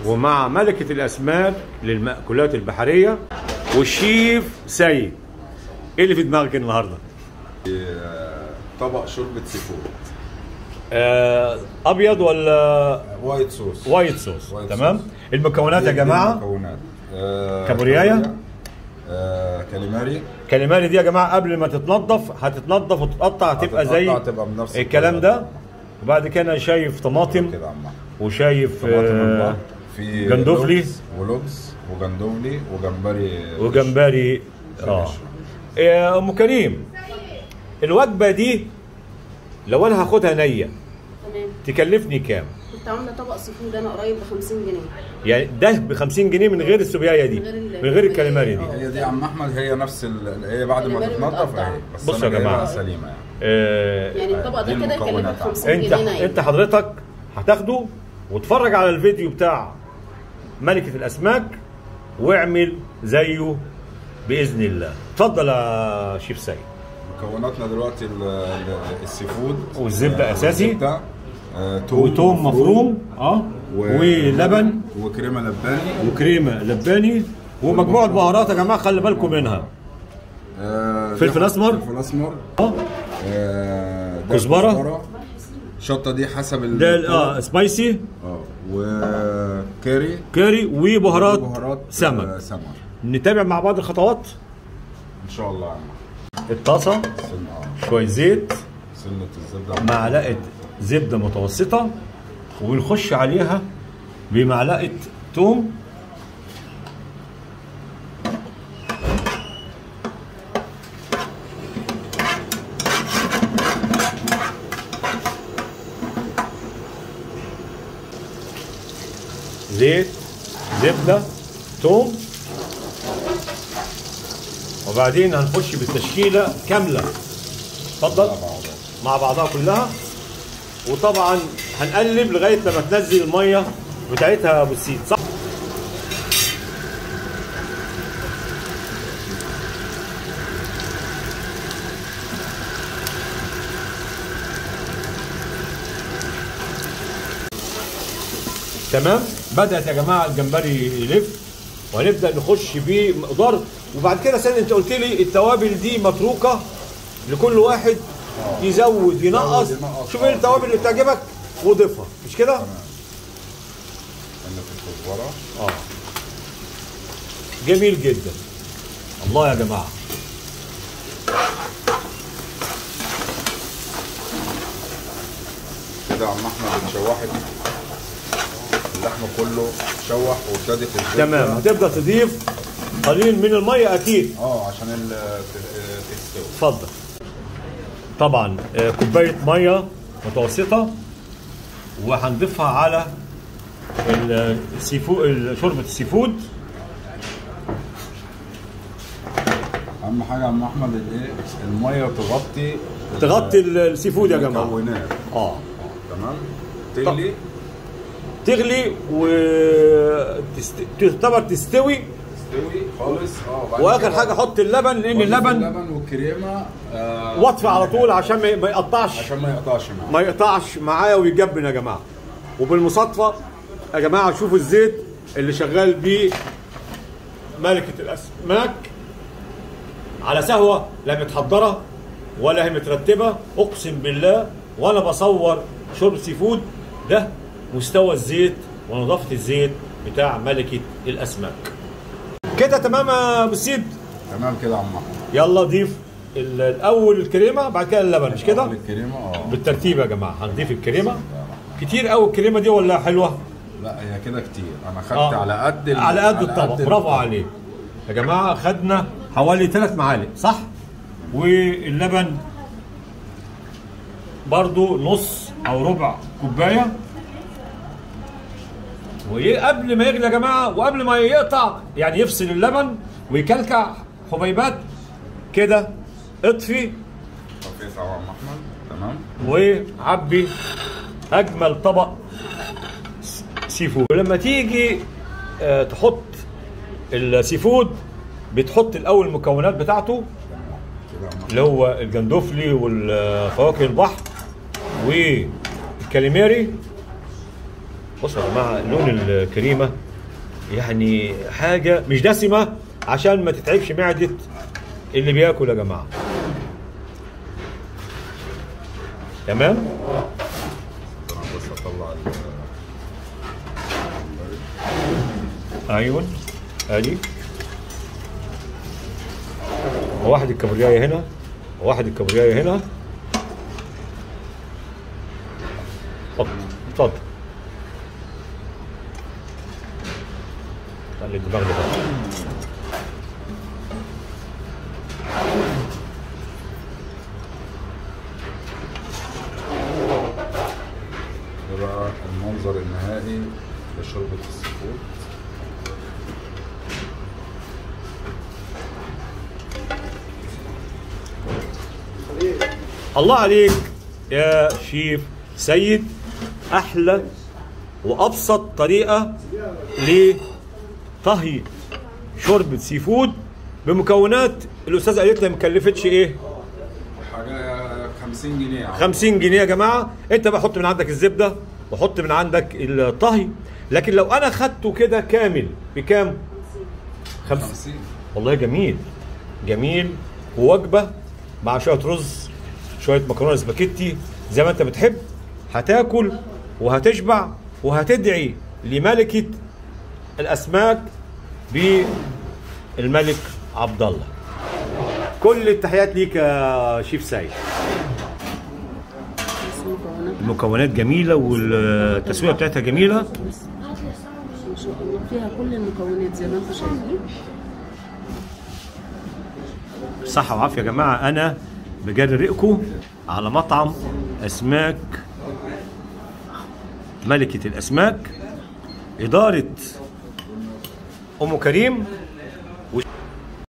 ومع ملكة الأسماك للمأكولات البحرية والشيف سيد إيه اللي في دماغك النهاردة؟ طبق شوربه سي فود آه أبيض ولا وايت صوص وايت صوص وايت تمام؟ صوص. المكونات يا دي- دي جماعة المكونات آه، كابوريايا؟ كابوريا، آه، كاليماري كاليماري دي يا جماعة قبل ما تتنضف هتتنضف وتتقطع هتبقى زي هتتقطع تبقى بنفس الكلام الطريقة. ده وبعد كده أنا شايف طماطم كده يا عم أحمد. وشايف طماطم آه البحر في جندوفلي. لوبس ولوبس وجندوفلي وجمبري وجمبري اه فيش. يا ام كريم الوجبه دي لو انا هاخدها نيه تمام تكلفني كام؟ كنت عامله طبق سي فود انا قريب ب 50 جنيه يعني ده ب 50 جنيه من غير السوبيايه دي من غير ال- من غير الكاليماري دي آه. هي دي يا عم احمد هي نفس ال... هي بعد ما كاليماري تتنضف متقطع. اهي بس بصوا أنا يا جماعة. جايبها سليمه يعني آه يعني الطبق دي ده كده يكلفك المكونات 50 انت جنيه نايم انت حضرتك هتاخده واتفرج على الفيديو بتاع ملكه الاسماك واعمل زيه باذن الله اتفضل يا شيف سيد مكوناتنا دلوقتي ال- ال- السي فود والزبدة آه، أساسي. والزبدة، آه، توم وتوم مفروم اه و- ولبن وكريمه لباني وكريمه لباني ومجموعه بهارات يا جماعه خلي بالكم منها آه، فلفل دي أسمر. فلفل اسمر اه آه، ده كزبرة. الشطه دي حسب ال ده اه سبايسي اه وكاري كاري وبهارات بهارات آه، سمك سمك نتابع مع بعض الخطوات ان شاء الله يا عم الطاسه سن اه شويه زيت سنه الزبده معلقه زبده متوسطه ونخش عليها بمعلقه توم زيت زبده توم وبعدين هنخش بالتشكيله كامله اتفضل مع بعضها كلها وطبعا هنقلب لغايه لما تنزل الميه بتاعتها يا ابو السيد صح تمام بدات يا جماعه الجمبري يلف وهنبدا نخش بيه مقدار وبعد كده سنة انت قلت لي التوابل دي متروكه لكل واحد يزود ينقص يزود، ينقص. شوف ايه التوابل اللي بتعجبك وضيفها مش كده؟ سنه الكزبره اه جميل جدا الله يا جماعه كده يا عم احمد اتشوحت اللحمه كله اتشوح وابتدت الزبده تمام هتبدا تضيف قليل من الميه اكيد اه عشان ال- ت- تستوي اتفضل طبعا آه، كوبايه ميه متوسطه وهنضيفها على ال- السي فود شوربه السي فود اهم حاجه يا عم احمد الايه الميه تغطي تغطي ال- السي فود يا جماعه المكونات اه تمام تغلي تغلي وتعتبر تستوي تستوي خالص اه بعد واخر كده حاجه حط اللبن لان وضيف اللبن اللبن والكريمه آه واطفي على طول عشان ما- ما يقطعش عشان ما يقطعش معاك ما يقطعش معايا ويجبن يا جماعه وبالمصادفه يا جماعه شوفوا الزيت اللي شغال بيه ملكه الاسماك على سهوه لا متحضره ولا هي مترتبه اقسم بالله وانا بصور شرب سي فود ده مستوى الزيت ونظافه الزيت بتاع ملكه الاسماك كده تمام يا ابو السيد تمام كده يا عم احمد يلا ضيف ال- الاول الكريمه بعد كده اللبن مش كده أول الكريمه اه بالترتيب يا جماعه هنضيف الكريمه كتير قوي الكريمه دي ولا حلوه لا هي كده كتير انا خدت آه. على قد ال- على قد الطبق برافو الطبق. عليك يا جماعه خدنا حوالي ثلاث معالق صح واللبن برضو نص او ربع كوبايه وقبل ما يغلي يا جماعه وقبل ما يقطع يعني يفصل اللبن ويكلكع حبيبات كده اطفي طفيت يا عم احمد تمام وعبي اجمل طبق س- سي فود ولما تيجي آه، تحط السي فود بتحط الاول المكونات بتاعته كده يا عم اللي هو الجندوفلي والفواكه البحر والكاليماري بصوا يا جماعه لون الكريمه يعني حاجه مش دسمه عشان ما تتعبش معده اللي بياكل يا جماعه تمام طبعا بس اطلع ال- ايوه ادي واحد الكابوريايه هنا واحد الكابوريايه هنا اتفضل اتفضل خلي الدماغ ده بقى. ده بقى المنظر النهائي لشوربه السي الله عليك يا شيف سيد احلى وابسط طريقه لطهي شوربه سي فود بمكونات الاستاذه قالت لي ما كلفتش ايه حاجه 50 جنيه يا عم. 50 جنيه يا جماعه انت بقى حط من عندك الزبده وحط من عندك الطهي لكن لو انا خدته كده كامل بكام 50 50 والله جميل جميل ووجبه مع شويه رز شويه مكرونه سباكيتي زي ما انت بتحب هتاكل وهتشبع وهتدعي لملكه الاسماك بالملك عبد الله كل التحيات ليك يا شيف سيد بس مكونات المكونات جميله والتسويه بتاعتها جميله ما شاء الله فيها كل المكونات زي ما انتم شايفين صحة وعافية يا جماعة أنا بجرئكم على مطعم أسماك ملكة الأسماك إدارة أم كريم